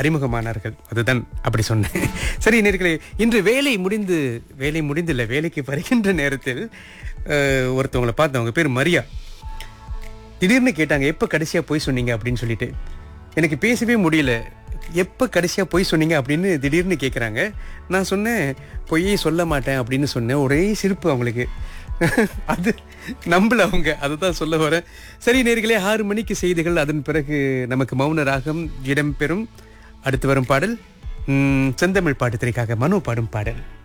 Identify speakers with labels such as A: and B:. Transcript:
A: அறிமுகமானார்கள் அதுதான் அப்படி சொன்னேன் சரி நேர்களே இன்று வேலை முடிந்து வேலை முடிந்தில்லை வேலைக்கு வருகின்ற நேரத்தில் அஹ், ஒருத்தவங்களை பார்த்தேன் அவங்க பேர் மரியா திடீர்னு கேட்டாங்க எப்போ கடைசியாக போய் சொன்னீங்க அப்படின்னு சொல்லிட்டு எனக்கு பேசவே முடியல எப்போ கடைசியாக போய் சொன்னீங்க அப்படின்னு திடீர்னு கேட்குறாங்க நான் சொன்னேன் பொய்யே சொல்ல மாட்டேன் அப்படின்னு சொன்னேன் ஒரே சிரிப்பு அவங்களுக்கு அது நம்பல அவங்க அதுதான் சொல்ல வரேன் சரி நேர்களே ஆறு மணிக்கு செய்திகள் அதன் பிறகு நமக்கு மௌன ராகம் இடம்பெறும் அடுத்து வரும் பாடல் ம், செந்தமிழ் பாட்டு திரைக்காக மனோ பாடும் பாடல்